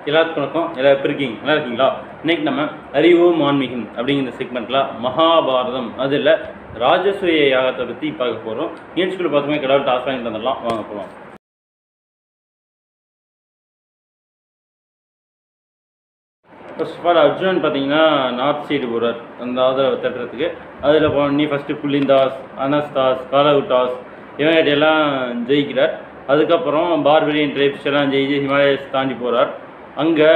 எல்லாத்துக்கும் வணக்கம் எல்லாம் எப்படி இருக்கீங்க நல்லா இருக்கீங்களா இன்னைக்கு நம்ம அறிவோம் ஆன்மீகம் அப்படிங்கிற செக்மெண்ட்ல மகாபாரதம் அதில் ராஜசூய யாகத்தை பற்றி பார்க்க போகிறோம் நிகழ்ச்சிக்குள்ள பார்த்தோமே கடவுள் டாஸ் வாங்கி தந்துடலாம் வாங்க போகலாம் ஃபர்ஸ்ட் ஆஃப் ஆல் அர்ஜுனன் பார்த்தீங்கன்னா நார்த் சைடு போகிறார் அந்த ஆதரவை தட்டுறதுக்கு அதில் போனி ஃபஸ்ட்டு புல்லிந்தாஸ் அனஸ்தாஸ் காலவுட்டாஸ் இவங்க எல்லாம் ஜெயிக்கிறார் அதுக்கப்புறம் பார்பரியன் ட்ரைப்ஸ் எல்லாம் ஜெயிச்சு ஹிமாலயஸ் தாண்டி போகிறார் அங்கே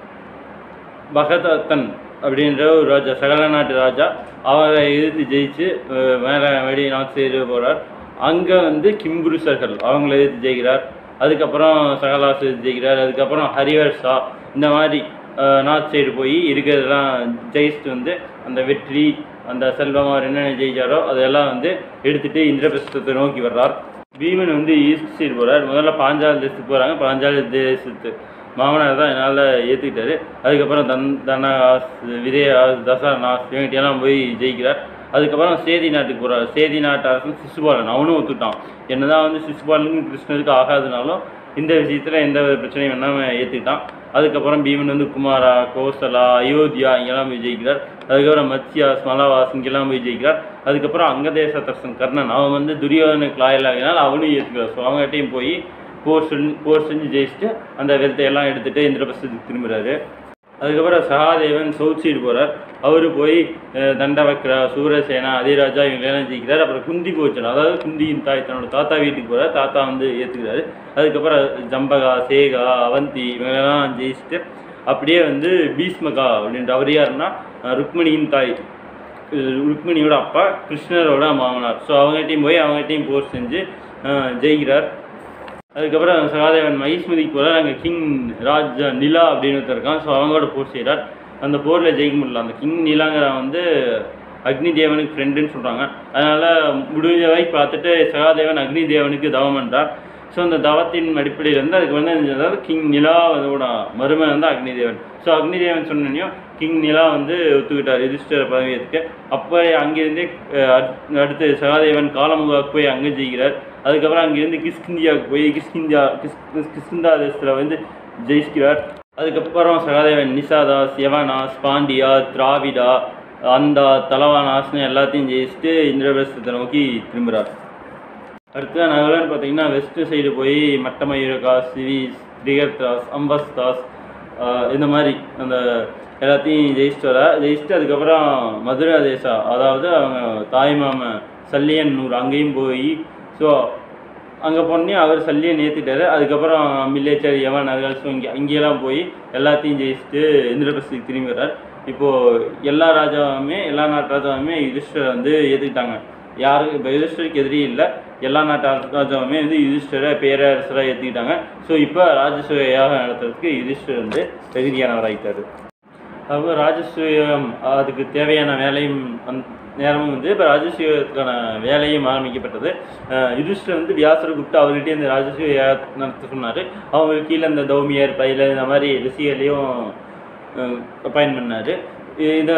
பகதத்தன் அப்படின்ற ஒரு ராஜா சகல நாட்டு ராஜா அவரை எதிர்த்து ஜெயிச்சு அஹ், மேலே வெடி நார்த் சைடு போகிறார் அங்கே வந்து கிம்புருஷர்கள் அவங்கள எதிர்த்து ஜெயிக்கிறார் அதுக்கப்புறம் சகலாஸ் எதிர்த்து ஜெயிக்கிறார் அதுக்கப்புறம் ஹரிவர்ஷா இந்த மாதிரி அஹ், நார்த் சைடு போய் இருக்கிறதெல்லாம் ஜெயிச்சுட்டு வந்து அந்த வெற்றி அந்த செல்வம் அவர் என்னென்ன ஜெயிச்சாரோ அதெல்லாம் வந்து எடுத்துட்டு இந்திரபிரஸ்தத்தை நோக்கி வர்றார் பீமன் வந்து ஈஸ்ட் சைடு போகிறார் முதல்ல பாஞ்சால தேசத்துக்கு போகிறாங்க பாஞ்சால தேசத்து மாமனார் தான் என்னால் ஏற்றுக்கிட்டாரு அதுக்கப்புறம் தன் தனகாஸ் விஜயாஸ் தசரநாஸ் இவங்கிட்டெல்லாம் போய் ஜெயிக்கிறார் அதுக்கப்புறம் சேதி நாட்டுக்கு போகிறார் சேதி நாட்டு அரசன் சிசுபாலன் அவனும் ஒத்துட்டான் என்னதான் வந்து சிசுபாலனுக்கும் கிருஷ்ணருக்கு ஆகாதுனாலும் இந்த விஷயத்தில் எந்த ஒரு பிரச்சனையும் வேணாமல் ஏற்றுக்கிட்டான் அதுக்கப்புறம் பீமன் வந்து குமாரா கோசலா அயோத்தியா இங்கெல்லாம் போய் ஜெயிக்கிறார் அதுக்கப்புறம் மத்யாஸ் மலவாஸ் இங்கெல்லாம் போய் ஜெயிக்கிறார் அதுக்கப்புறம் அங்கதேசத்தரசன் கர்ணன் அவன் வந்து துரியோதனுக்கு லாயலாகினால் அவனும் ஏற்றுக்கிறார் ஸோ அவங்ககிட்டையும் போய் போர் செஞ்சு போர் செஞ்சு ஜெயிச்சுட்டு அந்த வெல்த்தை எல்லாம் எடுத்துட்டு இந்திரபிரஸ்தத்துக்கு திரும்புறாரு அதுக்கப்புறம் சகாதேவன் சவுத் சைடு போகிறார் அவர் போய் அஹ், தண்டவக்ரா சூரசேனா அதிராஜா இவங்களெல்லாம் ஜெயிக்கிறார் அப்புறம் குந்தி போச்சன் அதாவது குந்தியின் தாய் தன்னோட தாத்தா வீட்டுக்கு போகிறார் தாத்தா வந்து ஏற்றுக்கிறாரு அதுக்கப்புறம் ஜம்பகா சேகா அவந்தி இவங்களெல்லாம் ஜெயிச்சுட்டு அப்படியே வந்து பீஸ்மகா அப்படின்ற அவர் யாருன்னா அஹ், ருக்மிணியின் தாய் அஹ், ருக்மிணியோட அப்பா கிருஷ்ணரோட மாமனார் ஸோ அவங்ககிட்டையும் போய் அவங்ககிட்டையும் போர் செஞ்சு அஹ், ஜெயிக்கிறார் அதுக்கப்புறம் சகாதேவன் மகிஷ்மதிக்கு போகிறார் அங்கே கிங் ராஜ் நிலா அப்படின்னு ஒருத்தர் இருக்கான் ஸோ அவங்களோட போர் செய்கிறார் அந்த போரில் ஜெயிக்க முடியல அந்த கிங் நிலாங்கிறவன் வந்து அக்னி தேவனுக்கு ஃப்ரெண்டுன்னு சொல்கிறாங்க அதனால் முடிஞ்ச வரைக்கும் பார்த்துட்டு சகாதேவன் அக்னி தேவனுக்கு தவம் பண்ணுறார் ஸோ அந்த தவத்தின் அடிப்படையில் வந்து அதுக்கு வந்து என்ன அதாவது கிங் நிலா அதோட மருமன் வந்து அக்னி தேவன் ஸோ அக்னி தேவன் சொன்னனையும் கிங் நிலா வந்து ஒத்துக்கிட்டார் யுதிஷ்டர பதவியத்துக்கு அப்போ அங்கேருந்தே அஹ், அட்- அடுத்து சகாதேவன் காலமுகாவுக்கு போய் அங்கே ஜெயிக்கிறார் அதுக்கப்புறம் அங்கேருந்து கிஷ்கிந்தியாவுக்கு போய் கிஷ்கிந்தியா கிஸ் கிஷ்கிந்தா தேசத்தில் வந்து ஜெயிக்கிறார் அதுக்கப்புறம் சகாதேவன் நிசாதாஸ் யவனாஸ் பாண்டியா திராவிடா அந்தா தலவானாஸ்னு எல்லாத்தையும் ஜெயிச்சுட்டு இந்திரபிரஸ்தத்தை நோக்கி திரும்புகிறார் அடுத்து நகலன்னு பார்த்தீங்கன்னா வெஸ்ட் சைடு போய் மட்டமயூரகாஸ் சிவிஸ் திரிகர்தாஸ் அம்பஸ்தாஸ் ஆஹ் இந்த மாதிரி அந்த எல்லாத்தையும் ஜெயிச்சுட்டு வர ஜெயிச்சுட்டு அதுக்கப்புறம் மதுரை தேசா அதாவது அவங்க தாய்மாம சல்லியன் நூறு அங்கேயும் போய் ஸோ அங்கே போனே அவர் சல்லியன் ஏற்றிட்டாரு அதுக்கப்புறம் மில்லேச்சர் யவன் நகல் ஸோ இங்கே அங்கேயெல்லாம் போய் எல்லாத்தையும் ஜெயிச்சுட்டு இந்திரபிரஸ்துக்கு திரும்பி வர்றார் இப்போது எல்லா ராஜாவுமே எல்லா நாட்டு ராஜாவுமே யுதிஷ்டரை வந்து ஏற்றுக்கிட்டாங்க யாருக்கு இப்போ யுதிஷ்டருக்கு எதிரி இல்லை எல்லா நாட்டு ராஜாவுமே வந்து யுதிஷ்டரை பேரரசராக ஏற்றுக்கிட்டாங்க ஸோ இப்போ ராஜசூயாக நடத்துறதுக்கு யுதிஷ்டர் வந்து தகுதியானவராகிட்டாரு அப்போ ராஜசூயம் அதுக்கு தேவையான வேலையும் வந்து நேரமும் வந்து இப்போ ராஜசூயத்துக்கான வேலையும் ஆரம்பிக்கப்பட்டது அஹ் யுதிஷ்டர் வந்து வியாசரை கூப்பிட்டு அவர்கிட்டயே இந்த ராஜசூய யாகத்தை நடத்த சொன்னார் அவங்க கீழே இந்த தௌமியர் பயில இந்த மாதிரி ரிஷிகளையும் அப்பாயின் பண்ணார் இதை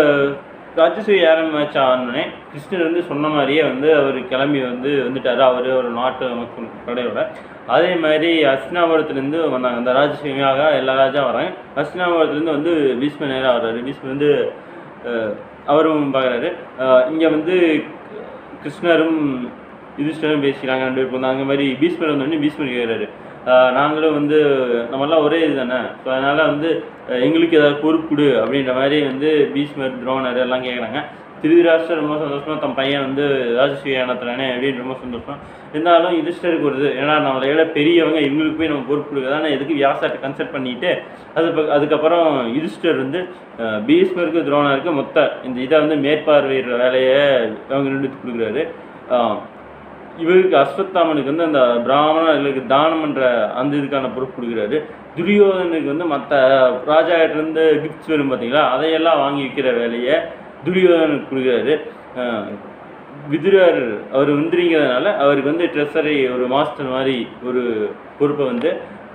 ராஜசூய ஆரம்பிச்ச ஆனோடனே கிருஷ்ணர் வந்து சொன்ன மாதிரியே வந்து அவர் கிளம்பி வந்து வந்துட்டார் அவர் ஒரு நாட்டு மக்கள் படையோட அதே மாதிரி அஸ்னாபுரத்துலேருந்து வந்தாங்க அந்த ராஜசூயமாக எல்லா ராஜா வராங்க அஸ்னாபுரத்துலேருந்து வந்து பீஷ்ம நேராக வர்றாரு பீஷ்ம வந்து அஹ், அவரும் பார்க்குறாரு இங்கே வந்து கிருஷ்ணரும் யுதிஷ்டரும் பேசிக்கிறாங்க ரெண்டு பேர் வந்து அந்த மாதிரி பீஷ்மர் வந்தோடனே பீஷ்மர் கேட்குறாரு நாங்களும் வந்து நம்மலாம் ஒரே இது தானே ஸோ அதனால் வந்து அஹ், எங்களுக்கு ஏதாவது பொறுப்பு கொடு அப்படின்ற மாதிரி வந்து பீஷ்மர் துரோணர் எல்லாம் கேட்குறாங்க திருதராஷ்டர் ரொம்ப சந்தோஷமா தன் பையன் வந்து ராஜசூய நடத்துறானே அப்படின்னு ரொம்ப சந்தோஷம் இருந்தாலும் யுதிஷ்டருக்கு வருது ஏன்னா நம்மளை விட பெரியவங்க இவங்களுக்கு போய் நம்ம பொறுப்பு கொடுக்குறதானே எதுக்கு வியாசாட்டை கன்சல்ட் பண்ணிட்டு அது ப- அதுக்கப்புறம் யுதிஷ்டர் வந்து அஹ், பீஷ்மருக்கு துரோணருக்கு மொத்த இந்த இதை வந்து மேற்பார்வையிடுற வேலையை அவங்க ரெண்டு கொடுக்குறாரு ஆஹ், இவருக்கு அஸ்வத்தாமனுக்கு வந்து அந்த பிராமணர்களுக்கு தானம் பண்ற அந்த இதுக்கான பொறுப்பு கொடுக்குறாரு துரியோதனுக்கு வந்து மற்ற ராஜாக்கிட்ட இருந்து கிஃப்ட்ஸ் வரும் பார்த்தீங்களா அதையெல்லாம் வாங்கி விற்கிற வேலையை துரியோதனுக்கு கொடுக்குறாரு ஆஹ் விதுரர் அவர் வந்துறீங்கிறதுனால அவருக்கு வந்து ட்ரெஸ்ஸரை ஒரு மாஸ்டர் மாதிரி ஒரு பொறுப்பை வந்து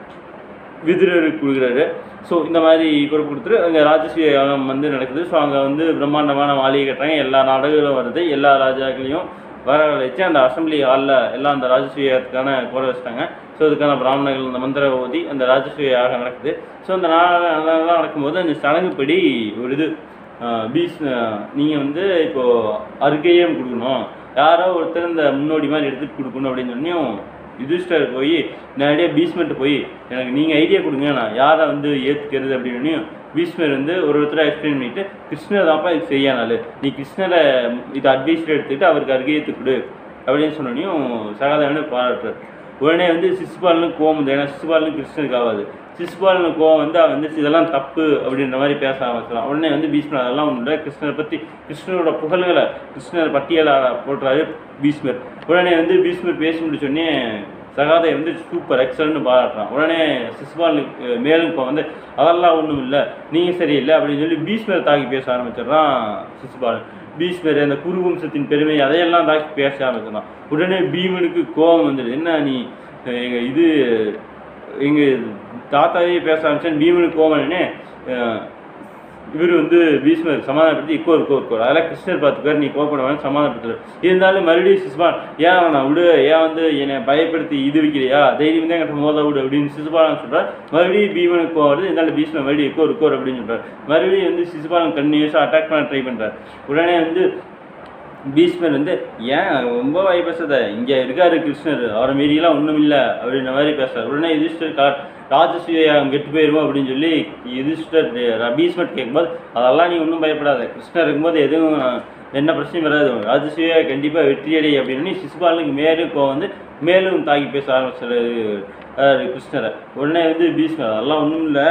விதுரருக்கு கொடுக்குறாரு ஸோ இந்த மாதிரி பொறுப்பு கொடுத்துட்டு அங்கே ராஜசூய யாகம் வந்து நடக்குது ஸோ அங்கே வந்து பிரம்மாண்டமான மாளிகை கட்டுறாங்க எல்லா நாடுகளும் வருது எல்லா ராஜாக்களையும் வர வச்சு அந்த அசம்பிளி ஹாலில் எல்லாம் அந்த ராஜசூயத்துக்கான கோர வச்சுட்டாங்க ஸோ இதுக்கான பிராமணர்கள் இந்த மந்திர ஓதி அந்த ராஜசூய யாகம் நடக்குது ஸோ அந்த நாளெல்லாம் நடக்கும்போது அந்த சடங்குப்படி ஒரு இது ஆஹ் பீஸ் நீங்கள் வந்து இப்போது அருகையும் கொடுக்கணும் யாரோ ஒருத்தர் இந்த முன்னோடி மாதிரி எடுத்துகிட்டு கொடுக்கணும் அப்படின்னு சொன்னியும் யுதிஷ்டர் போய் நேரடியாக பீஸ்மெண்ட் போய் எனக்கு நீங்கள் ஐடியா கொடுங்க நான் யாரை வந்து ஏற்றுக்கிறது அப்படின்னு பீஸ்மர் வந்து ஒரு ஒருத்தராக எக்ஸ்பிளைன் பண்ணிட்டு கிருஷ்ணர் தான்ப்பா இது சரியான நீ கிருஷ்ணரை இது அட்வைஸில் எடுத்துக்கிட்டு அவருக்கு அருகையத்து கொடு அப்படின்னு சொன்னோடனையும் சகாதேவனை பாராட்டுறார் உடனே வந்து சிசுபாலனுக்கு கோவம் வந்து ஏன்னா சிசுபாலனுக்கு கிருஷ்ணருக்கு ஆகாது சிசுபாலனுக்கு கோவம் வந்து அவன் வந்து இதெல்லாம் தப்பு அப்படின்ற மாதிரி பேச ஆரம்பிச்சிடலாம் உடனே வந்து பீஷ்மர் அதெல்லாம் ஒன்றும் இல்லை கிருஷ்ணரை பற்றி கிருஷ்ணரோட புகழ்களை கிருஷ்ணர் பட்டியலாக போட்டுறாரு பீஷ்மர் உடனே வந்து பீஷ்மர் பேசி முடிச்சோடனே சகாதை வந்து சூப்பர் எக்ஸல்னு பாராட்டுறான் உடனே சிசுபாலனுக்கு அஹ், மேலும் இப்போ வந்து அதெல்லாம் ஒன்றும் இல்லை நீங்கள் சரியில்லை அப்படின்னு சொல்லி பீஷ்மர் தாக்கி பேச ஆரம்பிச்சிடுறான் சிசுபாலன் பீஷ்மர் அந்த குரு வம்சத்தின் பெருமை அதையெல்லாம் தாக்கி பேச ஆரம்பிச்சிடறான் உடனே பீமனுக்கு கோபம் வந்துடுது என்ன நீ அஹ், எங்க இது எங்க தாத்தாவே பேச ஆரம்பிச்சேன் பீமனுக்கு கோவம்னே இவர் வந்து பீஷ்மர் சமாதானப்படுத்தி இக்கோ இருக்கோ இருக்கோ அதெல்லாம் கிருஷ்ணர் பார்த்துக்கார் நீ கோவப்படவன் சமாதானப்படுத்துறாரு இருந்தாலும் மறுபடியும் சிசுபான் ஏன் நான் விடு ஏன் வந்து என்னை பயப்படுத்தி இது வைக்கிறியா தைரியம் தான் என்கிட்ட மோத விடு அப்படின்னு சிசுபாலன் சொல்றார் மறுபடியும் பீமனுக்கு கோவம் வருது இருந்தாலும் பீஷ்மர் மறுபடியும் இக்கோ இருக்கோ அப்படின்னு சொல்றாரு மறுபடியும் வந்து சிசுபாலன் கன்னியூஸாக அட்டாக் பண்ண ட்ரை பண்றாரு உடனே வந்து பீஷ்மர் வந்து ஏன் ரொம்ப வாய் பேசாத இங்கே இருக்காரு கிருஷ்ணர் அவரை மீறியெல்லாம் ஒன்றும் இல்லை அப்படின்ற மாதிரி பேசுறாரு உடனே யுதிஷ்டர் கா ராஜசூயம் கெட்டு போயிடுவோம் அப்படின்னு சொல்லி யுதிஷ்டர் பீஷ்மர் கேட்கும்போது அதெல்லாம் நீ ஒன்றும் பயப்படாத கிருஷ்ணர் இருக்கும்போது எதுவும் என்ன பிரச்சனையும் வராது ராஜசூய கண்டிப்பாக வெற்றியடை அப்படின்னு சிசுபாலனுக்கு மேலும் இப்போ வந்து மேலும் தாக்கி பேச ஆரம்பிச்சாரு அஹ், கிருஷ்ணரை உடனே வந்து பீஷ்மர் அதெல்லாம் ஒன்றும் இல்லை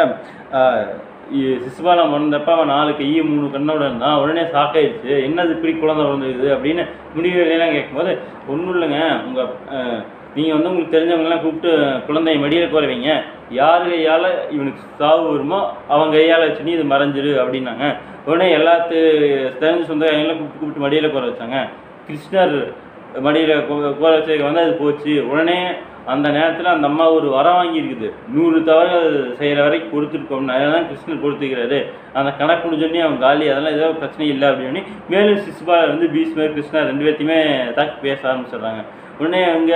சிசுபாலம் பிறந்தப்ப அவன் நாலு கையை மூணு கண்ணோட இருந்தான் உடனே சாக்காயிடுச்சு என்னது இப்படி குழந்தை பிறந்தது அப்படின்னு முடிவுகளெல்லாம் கேட்கும்போது ஒன்றும் இல்லைங்க உங்கள் நீங்கள் வந்து உங்களுக்கு தெரிஞ்சவங்கலாம் கூப்பிட்டு குழந்தைய மடியில் கோர வைங்க யார் கையால் இவனுக்கு சாவு வருமோ அவங்க கையால் வச்சு நீ இது மறைஞ்சிரு அப்படின்னாங்க உடனே எல்லாத்து தெரிஞ்ச சொந்தக்காரங்களாம் கூப்பிட்டு கூப்பிட்டு மடியில் கோர வச்சாங்க கிருஷ்ணர் மடியில் கோர வச்சதுக்கு வந்து அது போச்சு உடனே அந்த நேரத்தில் அந்த அம்மா ஒரு வரம் வாங்கியிருக்குது நூறு தவறு செய்கிற வரைக்கும் கொடுத்துருக்கோம்னு அதெல்லாம் கிருஷ்ணர் கொடுத்துக்கிறாரு அந்த கணக்கு முடிஞ்சோடனே அவன் காலி அதெல்லாம் ஏதோ பிரச்சனை இல்லை அப்படின்னு மேலும் சிசுபாலர் வந்து பீஷ்மர் கிருஷ்ணர் ரெண்டு பேர்த்தையுமே தாக்கி பேச ஆரம்பிச்சிடுறாங்க உடனே அவங்க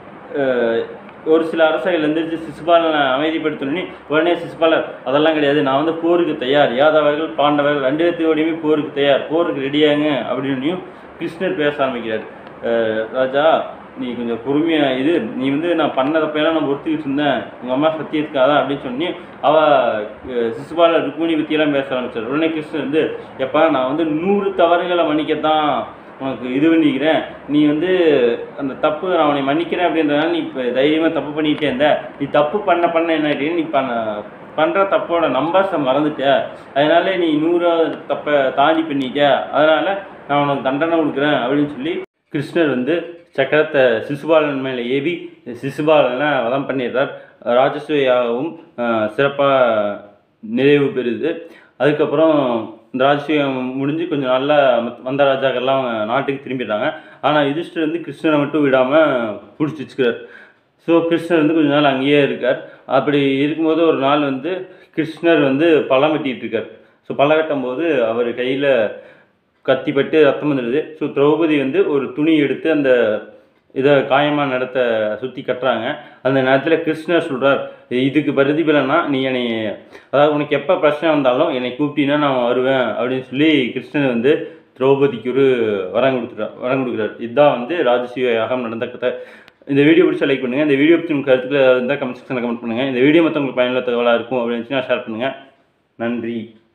அஹ், ஒரு சில அரசர்கள் எந்திரிச்சு சிசுபாலனை அமைதிப்படுத்தணும்னு உடனே சிசுபாலர் அதெல்லாம் கிடையாது நான் வந்து போருக்கு தயார் யாதவர்கள் பாண்டவர்கள் ரெண்டு பேர்த்தையோடையுமே போருக்கு தயார் போருக்கு ரெடியாங்க அப்படின்னு கிருஷ்ணர் பேச ஆரம்பிக்கிறார் அஹ், ராஜா நீ கொஞ்சம் பொறுமையா இது நீ வந்து நான் பண்ண தப்பையெல்லாம் நான் ஒத்துக்கிட்டு இருந்தேன் உங்க அம்மா சத்தியத்துக்காக அப்படின்னு சொல்லி அவ அஹ், சிசுபால ருக்மிணி பற்றியெல்லாம் பேச ஆரம்பிச்சார் உடனே கிருஷ்ணர் வந்து எப்பா நான் வந்து நூறு தவறுகளை மன்னிக்கத்தான் உனக்கு இது பண்ணிக்கிறேன் நீ வந்து அந்த தப்பு நான் உன்னை மன்னிக்கிறேன் அப்படின்றதுனால நீ இப்போ தைரியமாக தப்பு பண்ணிக்கிட்டே இருந்த நீ தப்பு பண்ண பண்ண என்ன ஆயிடுச்சு, நீ பண்ண பண்ணுற தப்போட நம்பர்ஸை மறந்துட்ட அதனால நீ நூறு தப்பை தாண்டி பண்ணிட்ட அதனால நான் உனக்கு தண்டனை கொடுக்குறேன் அப்படின்னு சொல்லி கிருஷ்ணர் வந்து சக்கரத்தை சிசுபாலன் மேலே ஏவி சிசுபாலனை வதம் பண்ணிடுறார் ராஜசூயாவும் சிறப்பாக நிறைவு பெறுது அதுக்கப்புறம் இந்த ராஜசூயம் முடிஞ்சு கொஞ்சம் நல்லா மத்த- வந்த ராஜாக்கள்லாம் அவங்க நாட்டுக்கு திரும்பிடுறாங்க ஆனால் யுதிஷ்டர் வந்து கிருஷ்ணரை மட்டும் விடாமல் பிடிச்சி வச்சுக்கிறார் ஸோ கிருஷ்ணர் வந்து கொஞ்ச நாள் அங்கேயே இருக்கார் அப்படி இருக்கும்போது ஒரு நாள் வந்து கிருஷ்ணர் வந்து பழம் வெட்டிட்டு இருக்கார் ஸோ பழம் வெட்டும் போது அவர் கையில் கத்திப்பட்டு ரத்தம் வந்துடுது ஸோ திரௌபதி வந்து ஒரு துணி எடுத்து அந்த இதை காயமான இடத்த சுற்றி கட்டுறாங்க அந்த நேரத்தில் கிருஷ்ணர் சொல்கிறார் இதுக்கு பிரதிபலனா நீ என்னை அதாவது உனக்கு எப்போ பிரச்சனை வந்தாலும் என்னை கூப்பிட்டீங்கன்னா நான் வருவேன் அப்படின்னு சொல்லி கிருஷ்ணர் வந்து திரௌபதிக்கு ஒரு வரம் கொடுத்துட்டார் வரம் கொடுக்குறார் இதுதான் வந்து ராஜசூய யாகம் நடந்த கதை இந்த வீடியோ பிடிச்சா லைக் பண்ணுங்கள் இந்த வீடியோ பற்றி உங்கள் கருத்துக்கள் இருந்தால் கமெண்ட் செக்ஷனில் கமெண்ட் பண்ணுங்கள் இந்த வீடியோ மற்றவங்களுக்கு பயனுள்ள தகவலாக இருக்கும் அப்படின்னு ஷேர் பண்ணுங்கள் நன்றி